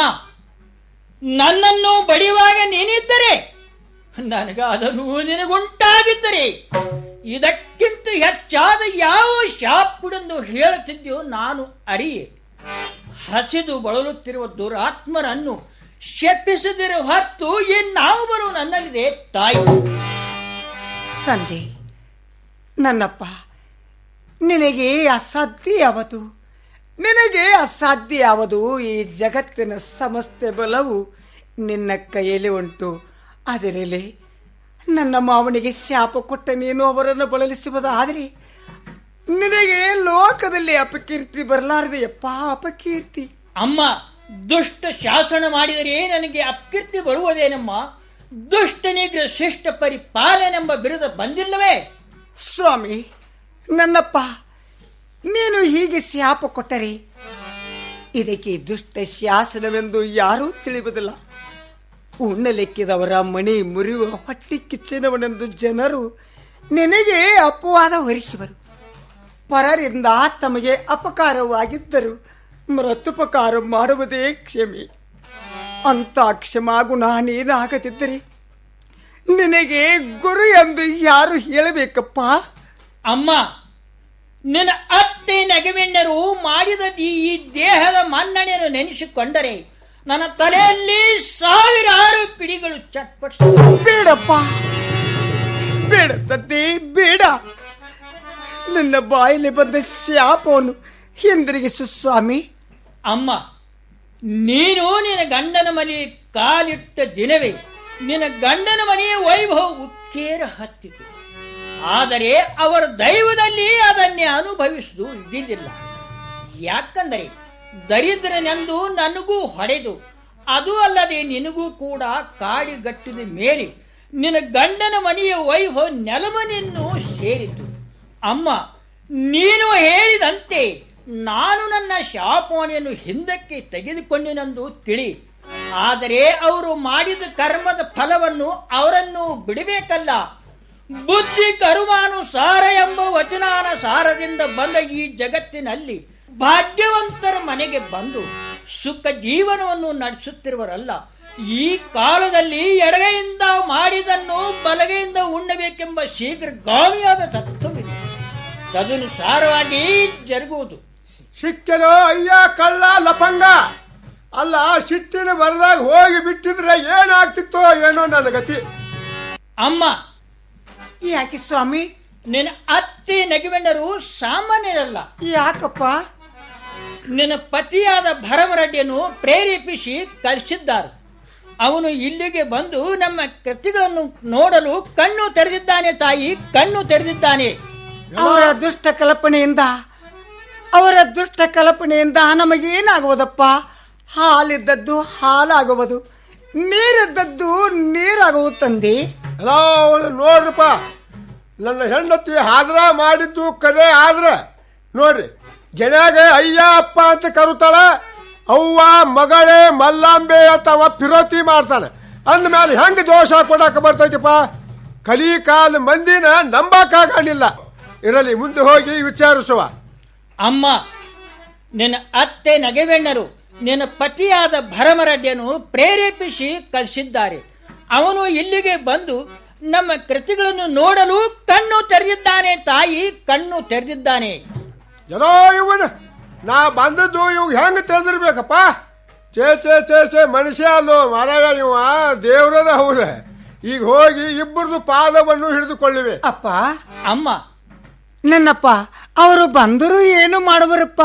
ನನ್ನನ್ನು ಬಡಿಯುವಾಗ ನೀನಿದ್ದರೆ ನನಗಾದರೂ ನಿನಗುಂಟಾಗಿದ್ದರೆ ಇದಕ್ಕಿಂತ ಹೆಚ್ಚಾದ ಯಾವ ಶಾಪುಡೆಂದು ಹೇಳುತ್ತಿದ್ದೆಯೋ ನಾನು ಅರಿಯೆ ಹಸಿದು ಬಳಲುತ್ತಿರುವ ದುರಾತ್ಮರನ್ನು ಶಪಿಸದಿರೋ ಹೊತ್ತು ಇನ್ನಾವು ಬರುವ ನನ್ನಲ್ಲಿದೆ ತಾಯಿ ತಂದೆ ನನ್ನಪ್ಪ ನಿನಗೆ ಅಸಾಧ್ಯ ಯಾವುದು ನಿನಗೆ ಅಸಾಧ್ಯ ಯಾವುದು ಈ ಜಗತ್ತಿನ ಸಮಸ್ತ ಬಲವು ನಿನ್ನ ಕೈಯಲ್ಲಿ ಉಂಟು ಅದರಲ್ಲಿ ನನ್ನ ಮಾವನಿಗೆ ಶಾಪ ಕೊಟ್ಟ ನೀನು ಅವರನ್ನು ಬಳಲಿಸುವುದಾದರೆ ನಿನಗೆ ಲೋಕದಲ್ಲಿ ಅಪಕೀರ್ತಿ ಬರಲಾರದೆಯಪ್ಪ ಅಪಕೀರ್ತಿ ಅಮ್ಮ ದುಷ್ಟ ಶಾಸನ ಮಾಡಿದರೆ ನನಗೆ ಅಪ್ಕೀರ್ತಿ ಬರುವುದೇನಮ್ಮ ದುಷ್ಟನಿಗ್ರ ಶಿಷ್ಟ ಪರಿಪಾಲನೆಂಬ ಬಿರುದ ಬಂದಿಲ್ಲವೇ ಸ್ವಾಮಿ ನನ್ನಪ್ಪ ನೀನು ಹೀಗೆ ಶಾಪ ಕೊಟ್ಟರೆ ಇದಕ್ಕೆ ದುಷ್ಟ ಶಾಸನವೆಂದು ಯಾರೂ ತಿಳಿಯುವುದಿಲ್ಲ ಉಣ್ಣಲೆಕ್ಕಿದವರ ಮಣಿ ಮುರಿಯುವ ಹೊಟ್ಟೆ ಕಿಚ್ಚಿನವನೆಂದು ಜನರು ನಿನಗೆ ಅಪವಾದ ಹೊರಿಸುವರು ಪರರಿಂದ ತಮಗೆ ಅಪಕಾರವಾಗಿದ್ದರು ಮೃತ್ಯುಪಕಾರ ಮಾಡುವುದೇ ಕ್ಷಮೆ ಅಂತ ಕ್ಷಮಾಗುಣ ನೀನಾಗದಿದ್ದರೆ ನಿನಗೆ ಗುರು ಎಂದು ಯಾರು ಹೇಳಬೇಕಪ್ಪ ಅಮ್ಮ ನಿನ್ನ ಅತ್ತೆ ನಗವೆಣ್ಣರು ಮಾಡಿದ ಈ ಈ ದೇಹದ ಮನ್ನಣೆಯನ್ನು ನೆನೆಸಿಕೊಂಡರೆ ನನ್ನ ತಲೆಯಲ್ಲಿ ಸಾವಿರಾರು ಕಿಡಿಗಳು ಚಟ್ಪಟ್ ಬೇಡಪ್ಪ ಬೇಡ ತಂದೆ ಬೇಡ ನನ್ನ ಬಾಯಲ್ಲಿ ಬಂದ ಶಾಪವನ್ನು ಹಿಂದಿರುಗಿಸು ಸ್ವಾಮಿ ಅಮ್ಮ ನೀನು ನಿನ್ನ ಗಂಡನ ಮನೆ ಕಾಲಿಟ್ಟ ದಿನವೇ ನಿನ್ನ ಗಂಡನ ಮನೆಯ ವೈಭವ ಉಕ್ಕೇರ ಹತ್ತಿತು ಆದರೆ ಅವರ ದೈವದಲ್ಲಿ ಅದನ್ನೇ ಅನುಭವಿಸುವುದು ಇದ್ದಿದ್ದಿಲ್ಲ ಯಾಕಂದರೆ ದರಿದ್ರನೆಂದು ನನಗೂ ಹೊಡೆದು ಅದು ಅಲ್ಲದೆ ನಿನಗೂ ಕೂಡ ಕಾಡಿಗಟ್ಟಿದ ಮೇಲೆ ನಿನ್ನ ಗಂಡನ ಮನೆಯ ವೈಭವ ನೆಲಮನೆಯನ್ನು ಸೇರಿತು ಅಮ್ಮ ನೀನು ಹೇಳಿದಂತೆ ನಾನು ನನ್ನ ಶಾಪವಣೆಯನ್ನು ಹಿಂದಕ್ಕೆ ತೆಗೆದುಕೊಂಡೆನೆಂದು ತಿಳಿ ಆದರೆ ಅವರು ಮಾಡಿದ ಕರ್ಮದ ಫಲವನ್ನು ಅವರನ್ನು ಬಿಡಬೇಕಲ್ಲ ಬುದ್ಧಿ ಕರುಮಾನುಸಾರ ಎಂಬ ವಚನಾನುಸಾರದಿಂದ ಬಂದ ಈ ಜಗತ್ತಿನಲ್ಲಿ ಭಾಗ್ಯವಂತರ ಮನೆಗೆ ಬಂದು ಸುಖ ಜೀವನವನ್ನು ನಡೆಸುತ್ತಿರುವರಲ್ಲ ಈ ಕಾಲದಲ್ಲಿ ಎಡಗೈಯಿಂದ ಮಾಡಿದನ್ನು ಬಲಗೈಯಿಂದ ಉಣ್ಣಬೇಕೆಂಬ ಶೀಘ್ರಗಾಮಿಯಾದ ತತ್ವವಿದೆ ತದನುಸಾರವಾಗಿ ಜರುಗುವುದು ಸಿಕ್ಕದೋ ಅಯ್ಯ ಕಳ್ಳ ಲಪಂಗ ಅಲ್ಲ ಸಿಟ್ಟಿನ ಬರದಾಗ ಹೋಗಿ ಬಿಟ್ಟಿದ್ರೆ ಏನಾಗ್ತಿತ್ತೋ ಏನೋ ನನ್ನ ಗತಿ ಅಮ್ಮ ಯಾಕೆ ಸ್ವಾಮಿ ನಿನ್ನ ಅತ್ತೆ ನಗಿವೆಂಡರು ಸಾಮಾನ್ಯರಲ್ಲ ಯಾಕಪ್ಪ ನಿನ್ನ ಪತಿಯಾದ ಭರಮರೆಡ್ಡಿಯನ್ನು ಪ್ರೇರೇಪಿಸಿ ಕಳಿಸಿದ್ದಾರೆ ಅವನು ಇಲ್ಲಿಗೆ ಬಂದು ನಮ್ಮ ಕೃತಿಗಳನ್ನು ನೋಡಲು ಕಣ್ಣು ತೆರೆದಿದ್ದಾನೆ ತಾಯಿ ಕಣ್ಣು ತೆರೆದಿದ್ದಾನೆ ಅವರ ದುಷ್ಟ ಕಲ್ಪನೆಯಿಂದ ಅವರ ದುಷ್ಟ ಕಲ್ಪನೆಯಿಂದ ನಮಗೇನಾಗುವುದಪ್ಪ ಹಾಲಿದ್ದದ್ದು ಹಾಲಾಗುವುದು ನೀರಿದ್ದದ್ದು ನೀರಾಗುವುದು ತಂದೆ ಅಲ್ಲ ಅವಳು ನೋಡ್ರಪ್ಪ ನನ್ನ ಹೆಂಡತಿ ಹಾದ್ರ ಮಾಡಿದ್ದು ಕರೆ ಆದ್ರೆ ನೋಡ್ರಿ ಗೆಳೆಯಾಗ ಅಯ್ಯ ಅಪ್ಪ ಅಂತ ಕರುತ್ತಾಳ ಅವ್ವ ಮಗಳೇ ಮಲ್ಲಾಂಬೆ ಅಂತ ಅವ ಪಿರೋತಿ ಮಾಡ್ತಾನೆ ಅಂದ್ಮೇಲೆ ಹೆಂಗ್ ದೋಷ ಕೊಡಾಕ ಬರ್ತೈತಿಪ್ಪ ಕಲಿ ಕಾಲ ಮಂದಿನ ನಂಬಕ್ಕಾಗಲಿಲ್ಲ ಇರಲಿ ಮುಂದೆ ಹೋಗಿ ವಿಚಾರಿಸುವ ಅಮ್ಮ ನಿನ್ನ ಅತ್ತೆ ನಗೆವೆಣ್ಣರು ನಿನ್ನ ಪತಿಯಾದ ಭರಮರೆಡ್ಡಿಯನ್ನು ಪ್ರೇರೇಪಿಸಿ ಕಳಿಸಿದ್ದಾರೆ ಅವನು ಇಲ್ಲಿಗೆ ಬಂದು ನಮ್ಮ ಕೃತಿಗಳನ್ನು ನೋಡಲು ಕಣ್ಣು ತೆರೆದಿದ್ದಾನೆ ತಾಯಿ ಕಣ್ಣು ತೆರೆದಿದ್ದಾನೆ ಏನೋ ಇವನ ನಾ ಬಂದದ್ದು ಇವ್ ಹೆಂಗ್ ತಿಳಿದಿರ್ಬೇಕಪ್ಪ ಚೇ ಚೇ ಚೇ ಚೇ ಮನುಷ್ಯ ಅಲ್ಲೋ ಮಾರಾಯ ಇವ ದೇವ್ರನ ಹೌದ ಈಗ ಹೋಗಿ ಇಬ್ಬರದು ಪಾದವನ್ನು ಹಿಡಿದುಕೊಳ್ಳಿವೆ ಅಪ್ಪ ಅಮ್ಮ ನನ್ನಪ್ಪ ಅವರು ಬಂದರೂ ಏನು ಮಾಡುವರಪ್ಪ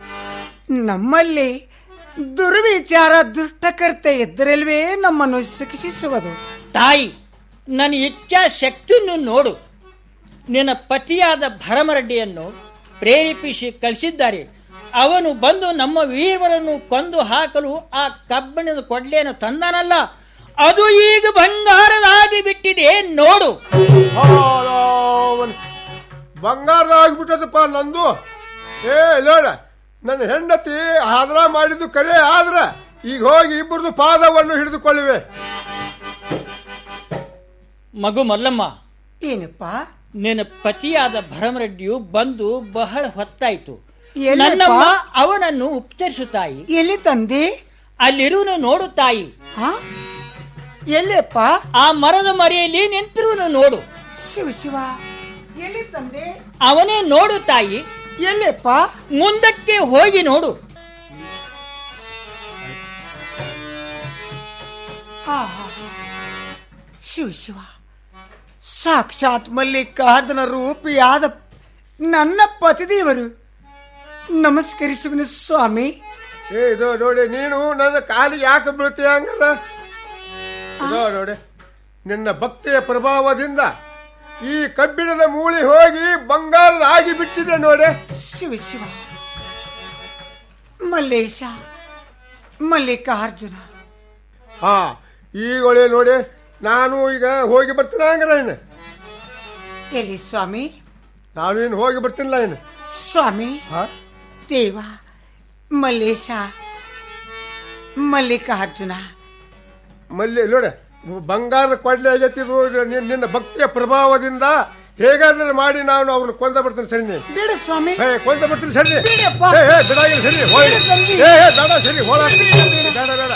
ನಮ್ಮಲ್ಲಿ ದುರ್ವಿಚಾರ ದುಷ್ಟಕರ್ತೆ ಇದ್ದರಲ್ವೇ ನಮ್ಮನ್ನು ಶಿಕ್ಷಿಸುವುದು ತಾಯಿ ನನ್ನ ಇಚ್ಛಾ ಶಕ್ತಿಯನ್ನು ನೋಡು ನಿನ್ನ ಪತಿಯಾದ ಭರಮರೆಡ್ಡಿಯನ್ನು ಪ್ರೇರೇಪಿಸಿ ಕಳಿಸಿದ್ದಾರೆ ಅವನು ಬಂದು ನಮ್ಮ ವೀರವರನ್ನು ಕೊಂದು ಹಾಕಲು ಆ ಕಬ್ಬಿಣದ ಕೊಡ್ಲೆಯನ್ನು ತಂದಾನಲ್ಲ ಅದು ಈಗ ಬಂಗಾರದಾಗಿ ಬಿಟ್ಟಿದೆ ನೋಡು ಬಂಗಾರದ ಆಗ್ಬಿಟ್ಟದಪ್ಪ ನಂದು ಏ ನೋಡ ನನ್ನ ಹೆಂಡತಿ ಆದ್ರ ಮಾಡಿದ್ದು ಕರೆ ಆದ್ರ ಈಗ ಹೋಗಿ ಇಬ್ಬರದು ಪಾದವನ್ನು ಹಿಡಿದುಕೊಳ್ಳಿವೆ ಮಗು ಮಲ್ಲಮ್ಮ ಏನಪ್ಪ ನಿನ್ನ ಪತಿಯಾದ ಭರಮರೆಡ್ಡಿಯು ಬಂದು ಬಹಳ ಹೊತ್ತಾಯ್ತು ಎಲ್ಲಪ್ಪ? ನನ್ನಮ್ಮ ಅವನನ್ನು ಉಪಚರಿಸು ತಾಯಿ ಎಲ್ಲಿ ತಂದೆ ಅಲ್ಲಿರುವನು ನೋಡು ತಾಯಿ ಹಾ ಎಲ್ಲಿಯಪ್ಪ ಆ ಮರದ ಮರೆಯಲ್ಲಿ ನಿಂತಿರುವನು ನೋಡು ಶಿವ ಶಿವ ಎಲ್ಲಿ ತಂದೆ ಅವನೇ ನೋಡು ತಾಯಿ ಎಲ್ಲಿಯಪ್ಪ ಮುಂದಕ್ಕೆ ಹೋಗಿ ನೋಡು ಆಹಾ. ಶಿವ ಶಿವ ಸಾಕ್ಷಾತ್ ಮಲ್ಲಿಕಾರ್ಜುನ ರೂಪಿಯಾದ ನನ್ನ ಪತಿದೇವರು ನಮಸ್ಕರಿಸುವನು ಸ್ವಾಮಿ ಏ ಇದು ನೋಡಿ ನೀನು ನನ್ನ ಕಾಲಿಗೆ ಯಾಕೆ ಬೀಳ್ತೀಯ ಹಂಗಲ್ಲ ಇದೋ ನೋಡಿ ನಿನ್ನ ಭಕ್ತಿಯ ಪ್ರಭಾವದಿಂದ ಈ ಕಬ್ಬಿಣದ ಮೂಳಿ ಹೋಗಿ ಬಂಗಾರದ ಆಗಿ ಬಿಟ್ಟಿದೆ ನೋಡಿ ಶಿವ ಶಿವ ಮಲ್ಲೇಶ ಮಲ್ಲಿಕಾರ್ಜುನ ಹಾ ಈಗ ಒಳ್ಳೆ ನೋಡಿ ನಾನು ಈಗ ಹೋಗಿ ಬರ್ತೀನಿ ಹಂಗಾರ ಇನ್ನು ಎಲ್ಲಿ ಸ್ವಾಮಿ ನಾನು ಇನ್ನು ಹೋಗಿ ಬರ್ತೀನಿಲ್ಲ ಇನ್ನು ಸ್ವಾಮಿ ಹಾ ದೇವ ಮಲ್ಲೇಶ ಮಲ್ಲಿಕಾರ್ಜುನ ಮಲ್ಲಿ ನೋಡಿ ಬಂಗಾರ ಕೊಡ್ಲೆ ಆಗೈತಿ ಇದು ನಿನ್ನ- ನಿನ್ನ ಭಕ್ತಿಯ ಪ್ರಭಾವದಿಂದ ಹೇಗಾದ್ರೆ ಮಾಡಿ ನಾನು ಅವ್ರನ್ನ ಕೊಂದ ಬರ್ತೀನಿ ಸರಿ ನೀ ಬೇಡ ಸ್ವಾಮಿ ಹೇ ಕೊಂದ ಬರ್ತೀನಿ ಸರಿ ಬಿಡಪ್ಪ. ಹೇ ಹೇ ಬಿಡಾಗಿಲ್ಲ ಸರಿ ಹೋಯ್ ಬಿಡು ತಂಗಿ. ಹೇ ಹೇ ಬೇಡ ಸರಿ ಹೋಳ ಬೇಡ ಬೇಡ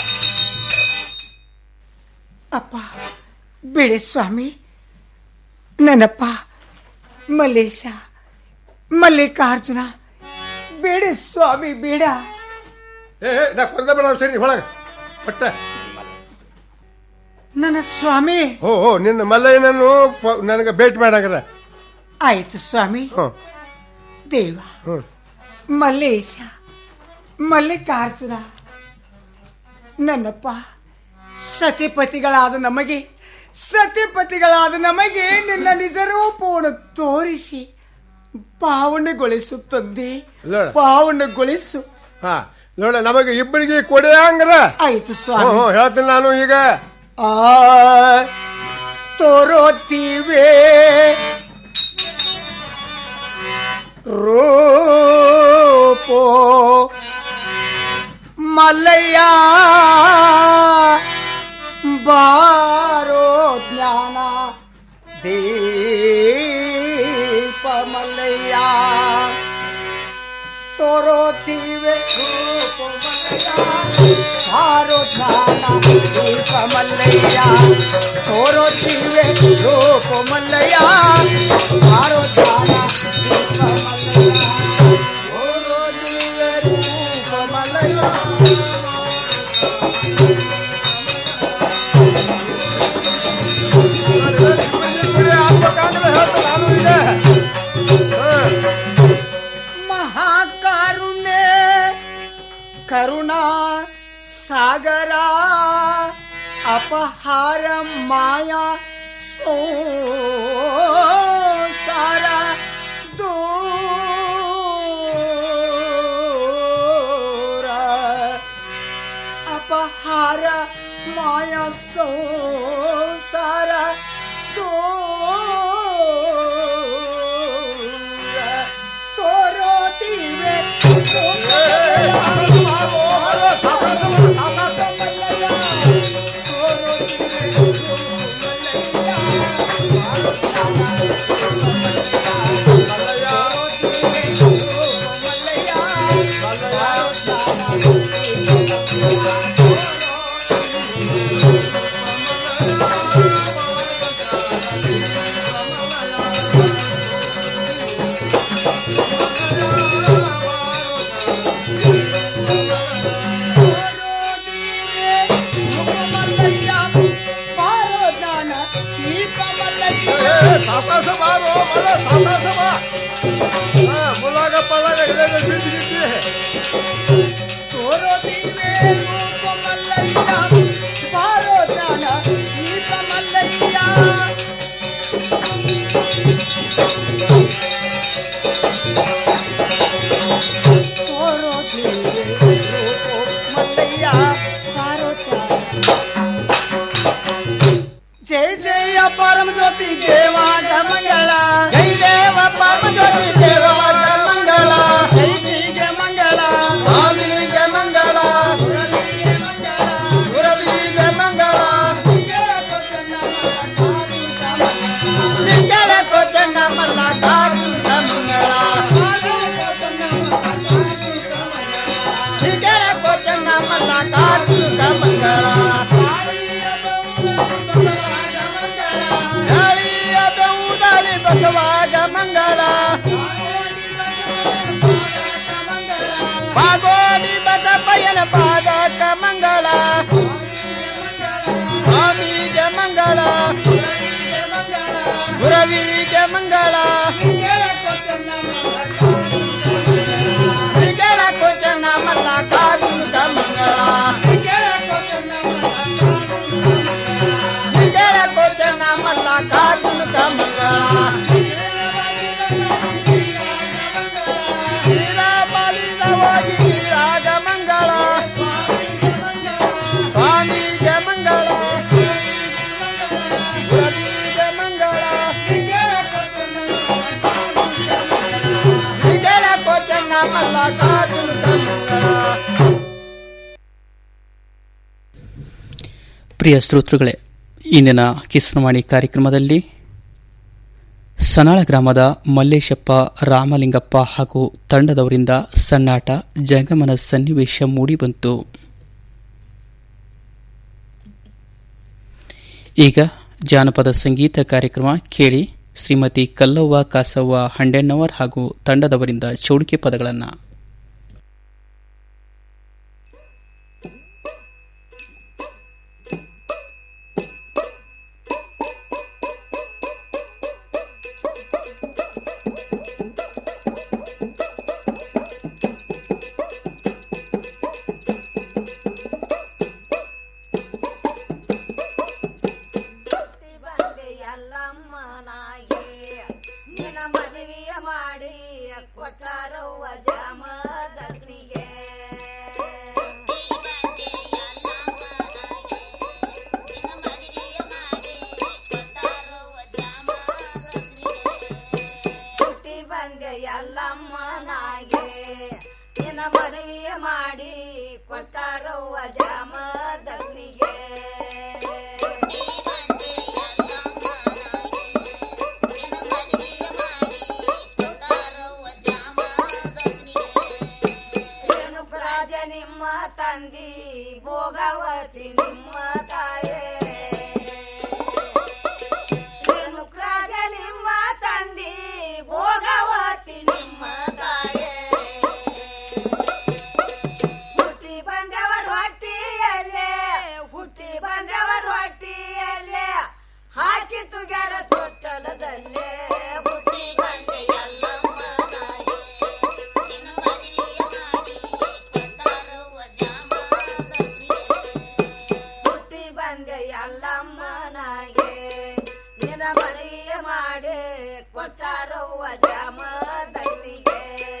ಅಪ್ಪ ಬೇಡ ಸ್ವಾಮಿ ನನ್ನಪ್ಪ ಮಲ್ಲೇಶ ಮಲ್ಲಿಕಾರ್ಜುನ ಬೇಡ ಸ್ವಾಮಿ ಬೇಡ ಹೇ ಹೇ ನಾ ಕೊಂದ ಬೇಡ ಸರಿ ಒಳಗ ಪಟ್ಟ ನನ್ನ ಸ್ವಾಮಿ ಓ ಓ ನಿನ್ನ ಮಲ್ಲಯ್ಯನನ್ನು ಪ- ನನಗೆ ಭೇಟಿ ಮಾಡಾಗ್ರ ಆಯ್ತು ಸ್ವಾಮಿ ಹ್ಞೂ ದೇವ ಹ್ಞೂ ಮಲ್ಲೇಶ ಮಲ್ಲಿಕಾರ್ಜುನ ನನ್ನಪ್ಪ ಸತಿಪತಿಗಳಾದ ನಮಗೆ ಸತಿಪತಿಗಳಾದ ನಮಗೆ ನಿನ್ನ ನಿಜ ರೂಪವನ್ನು ತೋರಿಸಿ ಪಾವನಗೊಳಿಸು ತಂದೆ ಇಲ್ಲ. ಪಾವನಗೊಳಿಸು ಹಾ ನೋಡ ನಮಗೆ ಇಬ್ಬರಿಗೆ ಕೊಡೆ ಹಂಗ್ರ ಆಯ್ತು ಹ್ಞೂ ಸ್ವಾಮಿ ಹ್ಞೂ ಹೇಳ್ತೀನಿ ನಾನು ಈಗ ಆ ತೋರೋತೀವೆ ರೂಪೋ ಮಲ್ಲಯ್ಯ ಬಾರೋ ಜ್ಞಾನ ದೀಪ ಮಲ್ಲಯ್ಯ ತೋರೋತೀವೆ ರೂಪ ಮಲ್ಲಯ್ಯ ಬಾರೋ ಜ್ಞಾನ ದೀಪ ಮಲ್ಲಯ್ಯ ತೋರೋತೀವೆ ರೂಪ ಮಲ್ಲಯ್ಯ ಬಾರೋ ಜ್ಞಾನ ದೀಪ ಮಲ್ಲಯ್ಯ ತೋರೋತೀವೆ ರೂಪ ಮಲ್ಲಯ್ಯ ಇಬ್ಬರಿಗೆ ಆಗ್ಬೇಕಂದ್ರೆ ಹೇಳ್ತೀನಿ ನಾನು ಈಗ ಹ್ಮ್. ಮಹಾಕಾರುಣ್ಯ ಕರುಣಾ ಸಾಗರ ಅಪಹಾರ ಮಾಯಾ ಸೋಸಾರ ದೂರ ಅಪಹಾರ ಮಾಯಾ ಸಂಸಾರ ದೂರ ತೋರೋತಿವೆ ಸಾವಕಾಶ ಬಾರೋ ಮಲ್ಲ ಸಾವಕಾಶ ಬಾ ಹಾ, ಮುಳ್ಳಾಗ ಪಳ್ಳಾಗ ಇಲ್ಲೇನೆ ಬಿದ್ದು ಗಿದ್ದಿ. ಜೈ ಜಯ ಪರಮ ಜ್ಯೋತಿ ದೇವಾದ ಮಂಗಳ ಜೈ ದೇವ ಪರಮ ಜ್ಯೋತಿ ದೇವಾದ ಮಂಗಳ ಜೈ ಶ್ರೀಗೆ ಮಂಗಳ ಸ್ವಾಮಿಗೆ ಮಂಗಳ ಗುರವಿಗೆ ಮಂಗಳ ಮಿಂಗಳ ಕೊಚ್ಚಣ್ಣ ಮಲ್ಲ ಕಾರುಂತ ಮಂಗಳ ಮಿಂಗಳ ಕೊಚ್ಚಣ್ಣ ಮಲ್ಲ ಕಾರುಂತ ಮಂಗಳ ಗಾಳಿಯ ಬೆವುದಾಳಿ ಬಸವಾಗ ಮಂಗಳ ಬಾಗೋಡಿ ಬಸಪ್ಪಯ್ಯನ ಪಾದಕ ಮಂಗಳ ಸ್ವಾಮಿಗೆ ಮಂಗಳ ಗುರವಿಗೆ ಮಂಗಳ ಮಿಂಗಳ ಕೊಚ್ಚಣ್ಣ ಮಲ್ಲ ಕಾರುಂತ ಮಂಗಳ ಮಿಂಗಳ ಕೊಚ್ಚಣ್ಣ ಮಲ್ಲ ಕಾರುಂತ ಮಂಗಳ ಹೀರ ಬಾಲಿದ ಹೋಗಿ ಹೀರ ಎಲ್ಲ ಕಾದಿನ ತಂಗಳ ಪ್ರಿಯ ಶ್ರೋತೃಗಳೇ ಇಂದಿನ ಕಿಸ್ನವಾಣಿ ಕಾರ್ಯಕ್ರಮದಲ್ಲಿ ಸನಾಳ ಗ್ರಾಮದ ಮಲ್ಲೇಶಪ್ಪ ರಾಮಲಿಂಗಪ್ಪ ಹಾಗೂ ತಂಡದವರಿಂದ ಸನ್ನಾಟ ಜಂಗಮನ ಸನ್ನಿವೇಶ ಮೂಡಿಬಂತು ಈಗ ಜಾನಪದ ಸಂಗೀತ ಕಾರ್ಯಕ್ರಮ ಕೇಳಿ ಶ್ರೀಮತಿ ಕಲ್ಲವ್ವ ಕಾಸವ್ವ ಹಂಡೆಣ್ಣವರ್ ಹಾಗೂ ತಂಡದವರಿಂದ ಚೌಡಿಕೆ ಪದಗಳನ್ನು ಬಂದೆ ಎಲ್ಲಮ್ಮನಾಗಿ ನಿನ್ನ ಮದುವೆಯ ಮಾಡಿ ಕೊಟ್ಟಾರವ್ವ ಜಾಮ ದರ್ನಿಗೆ ಹುಟ್ಟಿ ಬಂದೆ ಎಲ್ಲಮ್ಮನಾಗಿ ನಿನ್ನ ಮದುವೆಯ ಮಾಡಿ ಕೊಟ್ಟಾರವ್ವ ಜಾಮ ದರ್ನಿಗೆ ರೇಣುಕರಾಜ ನಿಮ್ಮ ತಂದಿ ಭೋಗವತಿ ನಿಮ್ಮ ತಾಯೇ ರೇಣುಕರಾಜ ನಿಮ್ಮ ತಂದಿ ಭೋಗವತಿ ನಿಮ್ಮ ತಾಯೇ ಹುಟ್ಟಿ ಬಂದವರ ಹೊಟ್ಟಿಯಲ್ಲೇ ಹುಟ್ಟಿ ಬಂದವರ ಹೊಟ್ಟಿಯಲ್ಲೇ ಹಾಕಿ ತುಗ್ಯಾರ ತೊಟ್ಟಲದಲ್ಲೇ ಹುಟ್ಟಿ ಬಂದೆ ಎಲ್ಲಮ್ಮನಾಗಿ ಹುಟ್ಟಿ ಬಂದೆ ಎಲ್ಲಮ್ಮನಾಗೆ ನಿನ್ನ ಮದುವೆಯ ಮಾಡಿ ಕೊಟ್ಟಾರವ್ವ ಜಾಮ ದಣ್ಣಿಗೆ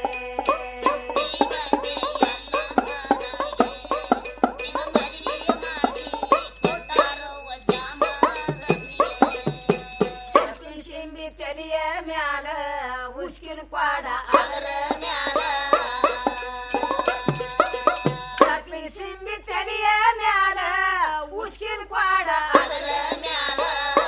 ಸತ್ತಿನ ಶಿಂಬಿ ತಲಿಯ ಮ್ಯಾಲ ಉಸ್ಕಿನ ಕ್ವಾಡ ಅದರ ಮ್ಯಾಲ ಸತ್ತಿನ ಶಿಂಬಿ ತಲಿಯ ಮ್ಯಾಲ ಉಸ್ಕಿನ ಕ್ವಾಡ ಅದರ ಮ್ಯಾಲ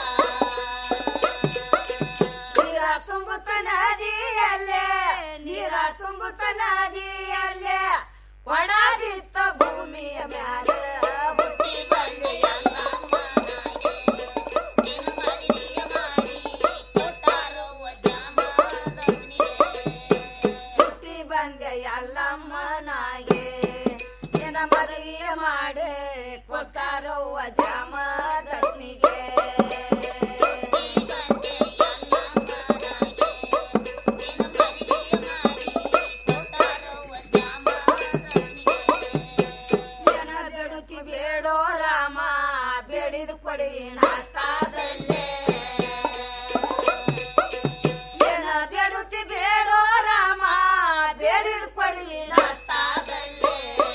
ನೀರ ತುಂಬುತ್ತ ನದಿಯಲ್ಲೇ ನೀರ ತುಂಬುತ್ತ ನದಿಯಲ್ಲೇ ಕೊಡ ಬಿತ್ತ ಭೂಮಿಯ ಮ್ಯಾಲ ಹುಟ್ಟಿ ಬಂದೆ ಹುಟ್ಟಿ ಬಂದೆ ಎಲ್ಲಮ್ಮನಾಗೆ ನಿನ್ನ ಮದುವೆಯ ಮಾಡಿ ಕೊಟ್ಟಾರವ್ವ ಜಾಮ ದರ್ನಿಗೆ ಜನ ಬೇಡುತ್ತಿ ಬೇಡೋ ರಾಮ ಬೇಡಿದ ಕೊಡುವಿ ನಾಸ್ತಾದಲ್ಲೇ ಜನ ಬೇಡುತ್ತಿ ಬೇಡೋ ರಾಮ ಬೇಡಿದ ಕೊಡುವಿ ನಾಸ್ತಾದಲ್ಲೇ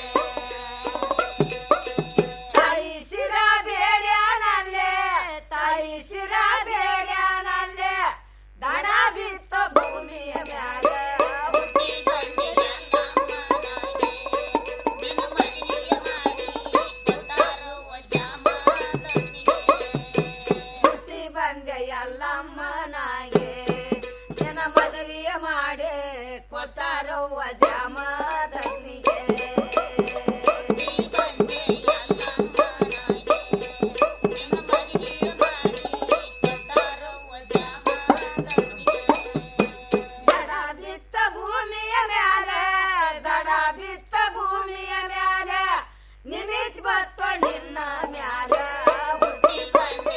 ತಾಯಿ ಸಿರ ಬೇಡ್ಯಾನಲ್ಲೇ ತಾಯಿ ಸಿರ ಬೇಡ್ಯಾನಲ್ಲೇ ದಡ ಬಿತ್ತ ಭೂಮಿಯ ಮ್ಯಾಲ ಹುಟ್ಟಿ ಬಂದೆ ಹುಟ್ಟಿ ಬಂದೆ ಎಲ್ಲಮ್ಮನಾಗೆ ನಿನ್ನ ಮದುವೆಯ ಮಾಡಿ ಕೊಟ್ಟಾರವ್ವ ಜಾಮ ದರ್ನಿಗೆ ದಡ ಬಿತ್ತ ಭೂಮಿಯ ಮ್ಯಾಲ ದಡ ಬಿತ್ತ ಭೂಮಿಯ ಮ್ಯಾಲ ನಿಮಿತ್ ಬತ್ತ ನಿನ್ನ ಮ್ಯಾಲ ಹುಟ್ಟಿ ಬಂದೆ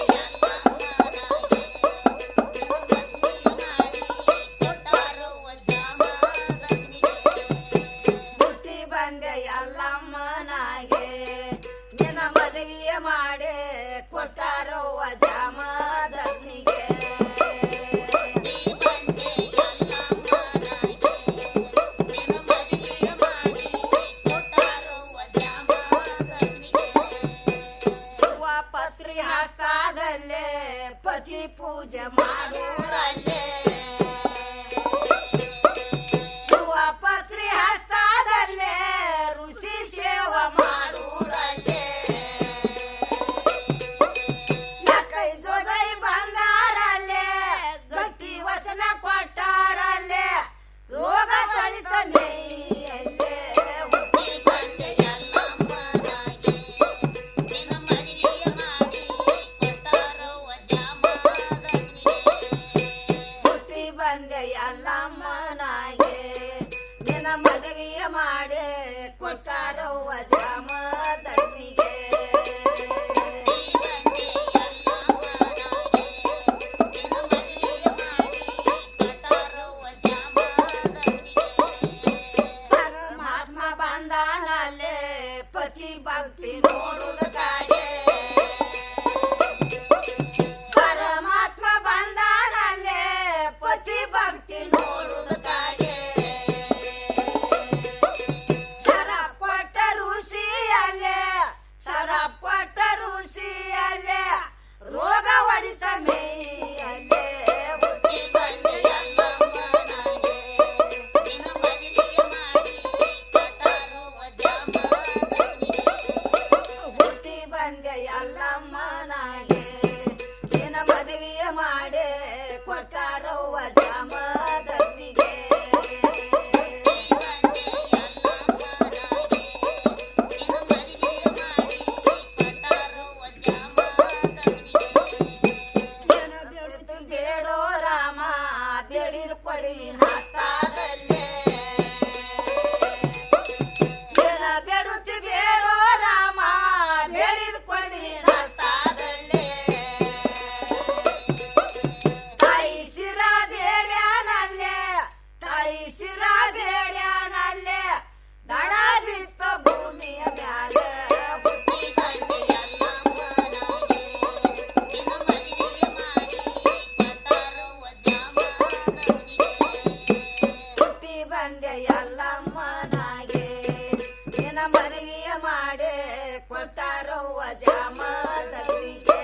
ಹುಟ್ಟಿ ಬಂದೆ ಎಲ್ಲಮ್ಮನಾಗೆ ನಿನ್ನ ಮದುವೆಯ ಮಾಡಿ ಕೊಟ್ಟಾರವ್ವ ಜಾಮ ದರ್ನಿಗೆ ಹೂವ ಪತ್ರಿ ಹಸ್ತಾದಲ್ಲೇ ಪತಿ ಪೂಜೆ ಮಾಡೋರಲ್ಲೇ ಹೂವ ಪತ್ರಿ ಹಸ್ತ ಮಾಡಿ ಕೊಟ್ಟಾರವ್ವ ಜಾಮದಗ್ನಿಗೆ ಪರಮಾತ್ಮ ಬಂದಾನಲ್ಲೇ ಪತಿ ಭಕ್ತಿ ನೋಡುವುದಕ್ಕಾಗೆ ಪರಮಾತ್ಮ ಬಂದಾನಲ್ಲೇ ಪತಿ ಭಕ್ತಿ ನೋಡುವುದಕ್ಕಾಗೆ ಸರಪಟ್ಟ ಋಷಿಯಲ್ಲೇ ಸರಪಟ್ಟ ಋಷಿಯಲ್ಲೇ ರೋಗ ಹೊಡಿತ ಮೇಯಲ್ಲೇ ಹುಟ್ಟಿ ಬಂದೆ ಎಲ್ಲಮ್ಮನಾಗೆ. ನಿನ್ನ ಮದುವೆ ಮಾಡಿ ಕೊಟ್ಟಾರವ್ವ ಜಾಮದಗ್ನಿಗೆ. ಹುಟ್ಟಿ ಬಂದೆ ಎಲ್ಲಮ್ಮನಾಗೆ ನಿನ್ನ ಮದುವೆಯ ಮಾಡಿ ಕೊಟ್ಟಾರವ್ವ ಜಾಮದಗ್ನಿಗೆ ನೀನು ಬೆಳೆದು ಬೇಡೋ ರಾಮ ಬೇಡಿದ ಕೊಡಿ ಹಸ್ತಾದಲ್ಲೇ ನೀನ ಬೇಡುತ್ತಿ ಬೇಡೋ ರಾಮ ಬೇಡಿದ ಕೊಡಿ ಹಸ್ತಾದಲ್ಲೇ ತಾಯಿ ಶಿರ ಬೇಡ್ಯಾನಲ್ಲೇ ತಾಯಿ ಶಿರ ಬೇಡ್ಯಾನಲ್ಲೇ ದಡ ಬಿತ್ತ ಭೂಮಿಯ ಮ್ಯಾಲ ಹುಟ್ಟಿ ಬಂದೆ ಎಲ್ಲಮ್ಮನಾಗೆ. ನಿನ್ನ ಮದುವೆ ಮಾಡಿ ಕೊಟ್ಟಾರವ್ವ ಜಾಮದಗ್ನಿಗೆ. ಹುಟ್ಟಿ ಬಂದೆ ಎಲ್ಲಮ್ಮನಾಗೆ ನಿನ್ನ ಮದುವೆಯ ಮಾಡಿ ಕೊಟ್ಟಾರವ್ವ ಜಾಮದಗ್ನಿಗೆ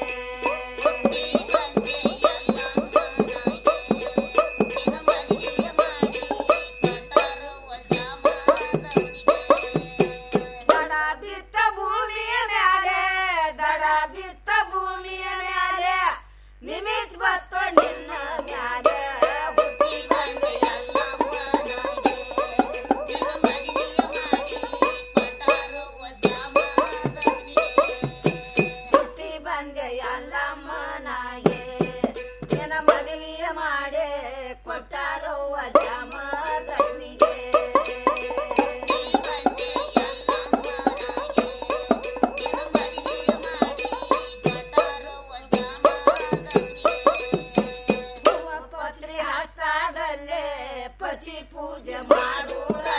ದಡ ಬಿತ್ತ ಭೂಮಿಯ ಮ್ಯಾಲೆ ದಡ ಬಿತ್ತ ಭೂಮಿಯ ಮ್ಯಾಲೆ ನಿಮಿತ್ ಬತ್ತು ನಿನ್ನ ಮ್ಯಾಲೆ ಹುಟ್ಟಿ ಬಂದೆ ಎಲ್ಲಮ್ಮನಾಗೆ. ನಿನ್ನ ಮದುವೆಯ ಮಾಡಿ ಕೊಟ್ಟಾರವ್ವ ಜಾಮದಗ್ನಿಗೆ. ಹುಟ್ಟಿ ಬಂದೆ ಎಲ್ಲಮ್ಮನಾಗೆ ನಿನ್ನ ಮದುವೆಯ ಮಾಡಿ ಕೊಟ್ಟಾರವ್ವ ಜಾಮದಗ್ನಿಗೆ ಪತ್ರಿ ಹಸ್ತಾದಲ್ಲೇ ಪತಿ ಪೂಜೆ ಮಾಡೂರ